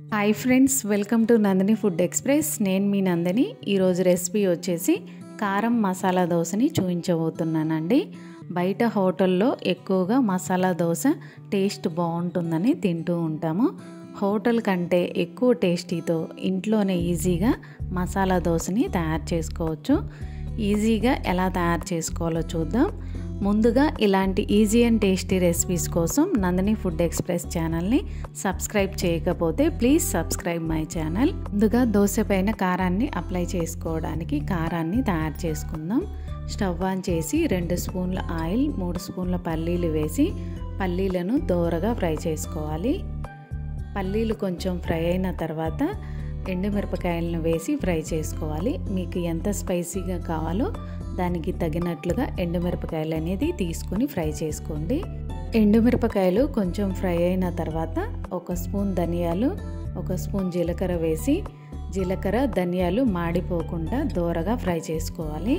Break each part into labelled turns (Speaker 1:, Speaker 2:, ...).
Speaker 1: hi friends welcome to Nandini food express నేను మీ నందిని ఈరోజు రెసిపీ వచ్చేసి కారం మసాలా దోశని చూపించబోతున్నానండి బయట హోటల్లో ఎక్కువగా మసాలా దోశ టేస్ట్ బాగుంటుందని తింటూ ఉంటాము హోటల్ కంటే ఎక్కువ టేస్టీతో ఇంట్లోనే ఈజీగా మసాలా దోశని తయారు చేసుకోవచ్చు ఈజీగా ఎలా తయారు చేసుకోవాలో చూద్దాం ముందుగా ఇలాంటి ఈజీ అండ్ టేస్టీ రెసిపీస్ కోసం నందిని ఫుడ్ ఎక్స్ప్రెస్ ఛానల్ని సబ్స్క్రైబ్ చేయకపోతే ప్లీజ్ సబ్స్క్రైబ్ మై ఛానల్ ముందుగా దోశ పైన కారాన్ని అప్లై చేసుకోవడానికి కారాన్ని తయారు చేసుకుందాం స్టవ్ ఆన్ చేసి రెండు స్పూన్ల ఆయిల్ మూడు స్పూన్ల పల్లీలు వేసి పల్లీలను దోరగా ఫ్రై చేసుకోవాలి పల్లీలు కొంచెం ఫ్రై అయిన తర్వాత ఎండుమిరపకాయలను వేసి ఫ్రై చేసుకోవాలి మీకు ఎంత స్పైసీగా కావాలో దానికి తగినట్లుగా ఎండుమిరపకాయలు అనేది తీసుకొని ఫ్రై చేసుకోండి ఎండుమిరపకాయలు కొంచెం ఫ్రై అయిన తర్వాత ఒక స్పూన్ ధనియాలు ఒక స్పూన్ జీలకర్ర వేసి జీలకర్ర ధనియాలు మాడిపోకుండా దోరగా ఫ్రై చేసుకోవాలి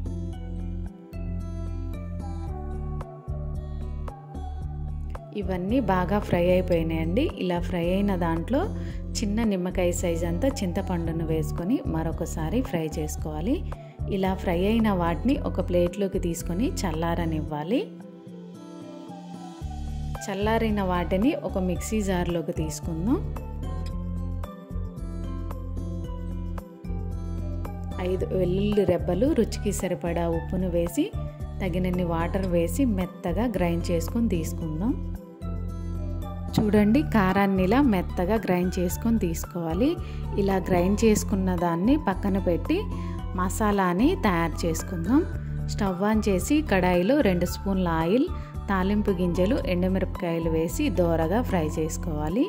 Speaker 1: ఇవన్నీ బాగా ఫ్రై అయిపోయినాయండి ఇలా ఫ్రై అయిన దాంట్లో చిన్న నిమ్మకాయ సైజ్ అంతా చింతపండును వేసుకొని మరొకసారి ఫ్రై చేసుకోవాలి ఇలా ఫ్రై అయిన వాటిని ఒక ప్లేట్లోకి తీసుకొని చల్లారనివ్వాలి చల్లారిన వాటిని ఒక మిక్సీ జార్లోకి తీసుకుందాం ఐదు వెల్లుల్లి రెబ్బలు రుచికి సరిపడా ఉప్పును వేసి తగినన్ని వాటర్ వేసి మెత్తగా గ్రైండ్ చేసుకొని తీసుకుందాం చూడండి కారాన్ని ఇలా మెత్తగా గ్రైండ్ చేసుకొని తీసుకోవాలి ఇలా గ్రైండ్ చేసుకున్న దాన్ని పక్కన పెట్టి మసాలాని తయారు చేసుకుందాం స్టవ్ ఆన్ చేసి కడాయిలో రెండు స్పూన్ల ఆయిల్ తాలింపు గింజలు ఎండుమిరపకాయలు వేసి దోరగా ఫ్రై చేసుకోవాలి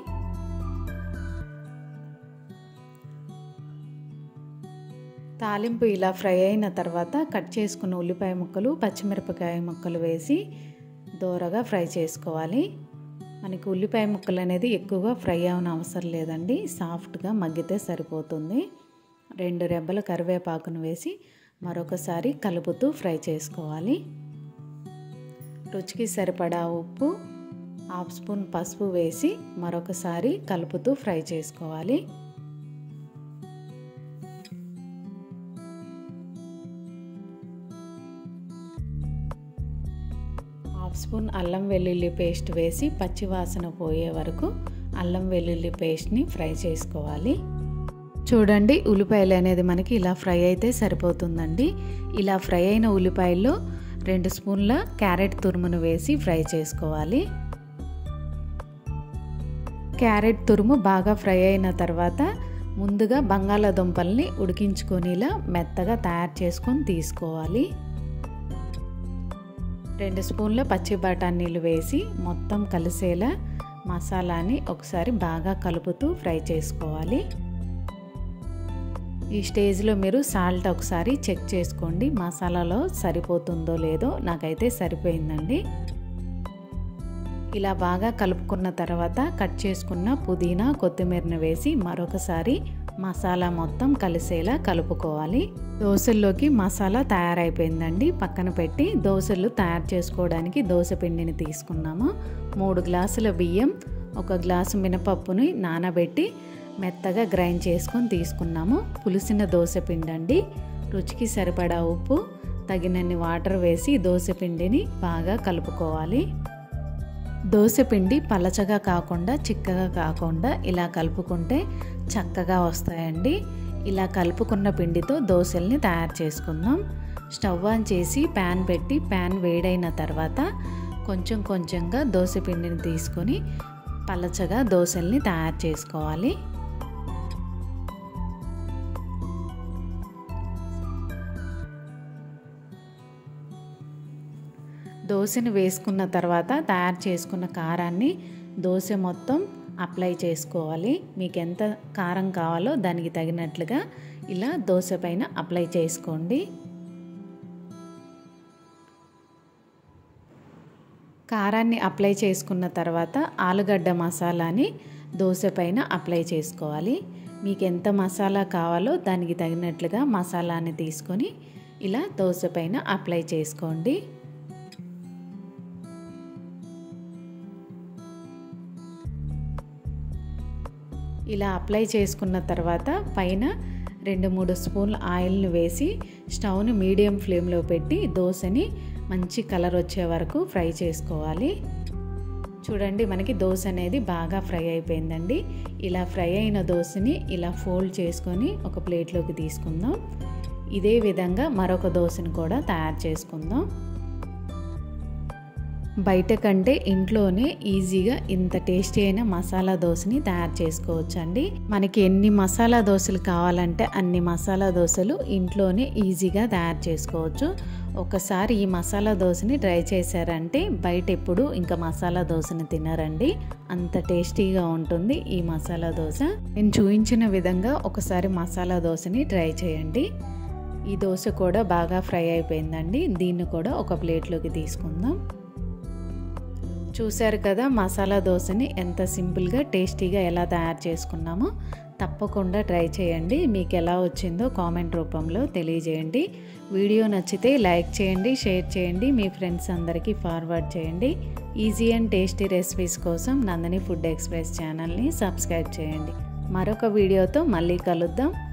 Speaker 1: తాలింపు ఇలా ఫ్రై అయిన తర్వాత కట్ చేసుకున్న ఉల్లిపాయ ముక్కలు పచ్చిమిరపకాయ ముక్కలు వేసి దోరగా ఫ్రై చేసుకోవాలి మనకి ఉల్లిపాయ ముక్కలు అనేది ఎక్కువగా ఫ్రై అవన అవసరం లేదండి సాఫ్ట్గా మగ్గితే సరిపోతుంది రెండు రెబ్బల కరివేపాకును వేసి మరొకసారి కలుపుతూ ఫ్రై చేసుకోవాలి రుచికి సరిపడా ఉప్పు హాఫ్ స్పూన్ పసుపు వేసి మరొకసారి కలుపుతూ ఫ్రై చేసుకోవాలి హాఫ్ స్పూన్ అల్లం వెల్లుల్లి పేస్ట్ వేసి పచ్చివాసన పోయే వరకు అల్లం వెల్లుల్లి పేస్ట్ని ఫ్రై చేసుకోవాలి చూడండి ఉల్లిపాయలు అనేది మనకి ఇలా ఫ్రై అయితే సరిపోతుందండి ఇలా ఫ్రై అయిన ఉల్లిపాయల్లో రెండు స్పూన్ల క్యారెట్ తురుమును వేసి ఫ్రై చేసుకోవాలి క్యారెట్ తురుము బాగా ఫ్రై అయిన తర్వాత ముందుగా బంగాళాదుంపల్ని ఉడికించుకొని ఇలా మెత్తగా తయారు చేసుకొని తీసుకోవాలి రెండు స్పూన్ల పచ్చి బఠానీలు వేసి మొత్తం కలిసేలా మసాలాని ఒకసారి బాగా కలుపుతూ ఫ్రై చేసుకోవాలి ఈ స్టేజ్లో మీరు సాల్ట్ ఒకసారి చెక్ చేసుకోండి మసాలాలో సరిపోతుందో లేదో నాకైతే సరిపోయిందండి ఇలా బాగా కలుపుకున్న తర్వాత కట్ చేసుకున్న పుదీనా కొత్తిమీరను వేసి మరొకసారి మసాలా మొత్తం కలిసేలా కలుపుకోవాలి దోశల్లోకి మసాలా తయారైపోయిందండి పక్కన పెట్టి దోశలు తయారు చేసుకోవడానికి దోశ పిండిని తీసుకున్నాము మూడు గ్లాసుల బియ్యం ఒక గ్లాసు మినపప్పుని నానబెట్టి మెత్తగా గ్రైండ్ చేసుకొని తీసుకున్నాము పులిసిన దోశ పిండి అండి రుచికి సరిపడా ఉప్పు తగినన్ని వాటర్ వేసి దోశ పిండిని బాగా కలుపుకోవాలి దోశ పిండి పలచగా కాకుండా చిక్కగా కాకుండా ఇలా కలుపుకుంటే చక్కగా వస్తాయండి ఇలా కలుపుకున్న పిండితో దోశల్ని తయారు చేసుకుందాం స్టవ్ ఆన్ చేసి ప్యాన్ పెట్టి ప్యాన్ వేడైన తర్వాత కొంచెం కొంచెంగా దోశ పిండిని తీసుకొని పలచగా దోశల్ని తయారు చేసుకోవాలి దోశని వేసుకున్న తర్వాత తయారు చేసుకున్న కారాన్ని దోశ మొత్తం అప్లై చేసుకోవాలి మీకు ఎంత కారం కావాలో దానికి తగినట్లుగా ఇలా దోశ పైన అప్లై చేసుకోండి కారాన్ని అప్లై చేసుకున్న తర్వాత ఆలుగడ్డ మసాలాని దోశ పైన అప్లై చేసుకోవాలి మీకు ఎంత మసాలా కావాలో దానికి తగినట్లుగా మసాలాని తీసుకొని ఇలా దోశ పైన అప్లై చేసుకోండి ఇలా అప్లై చేసుకున్న తర్వాత పైన రెండు మూడు స్పూన్ల ఆయిల్ని వేసి స్టవ్ని మీడియం ఫ్లేమ్లో పెట్టి దోశని మంచి కలర్ వచ్చే వరకు ఫ్రై చేసుకోవాలి చూడండి మనకి దోశ అనేది బాగా ఫ్రై అయిపోయిందండి ఇలా ఫ్రై అయిన దోశని ఇలా ఫోల్డ్ చేసుకొని ఒక ప్లేట్లోకి తీసుకుందాం ఇదే విధంగా మరొక దోశని కూడా తయారు చేసుకుందాం బయట కంటే ఇంట్లోనే ఈజీగా ఇంత టేస్టీ అయిన మసాలా దోశని తయారు చేసుకోవచ్చు అండి మనకి ఎన్ని మసాలా దోశలు కావాలంటే అన్ని మసాలా దోశలు ఇంట్లోనే ఈజీగా తయారు చేసుకోవచ్చు ఒకసారి ఈ మసాలా దోశని ట్రై చేశారంటే బయట ఎప్పుడు ఇంకా మసాలా దోశని తినరండి అంత టేస్టీగా ఉంటుంది ఈ మసాలా దోశ నేను చూపించిన విధంగా ఒకసారి మసాలా దోశని ట్రై చేయండి ఈ దోశ కూడా బాగా ఫ్రై అయిపోయిందండి దీన్ని కూడా ఒక ప్లేట్లోకి తీసుకుందాం చూశారు కదా మసాలా దోశని ఎంత సింపుల్గా టేస్టీగా ఎలా తయారు చేసుకున్నామో తప్పకుండా ట్రై చేయండి మీకు ఎలా వచ్చిందో కామెంట్ రూపంలో తెలియజేయండి వీడియో నచ్చితే లైక్ చేయండి షేర్ చేయండి మీ ఫ్రెండ్స్ అందరికీ ఫార్వర్డ్ చేయండి ఈజీ అండ్ టేస్టీ రెసిపీస్ కోసం నందని ఫుడ్ ఎక్స్ప్రెస్ ఛానల్ని సబ్స్క్రైబ్ చేయండి మరొక వీడియోతో మళ్ళీ కలుద్దాం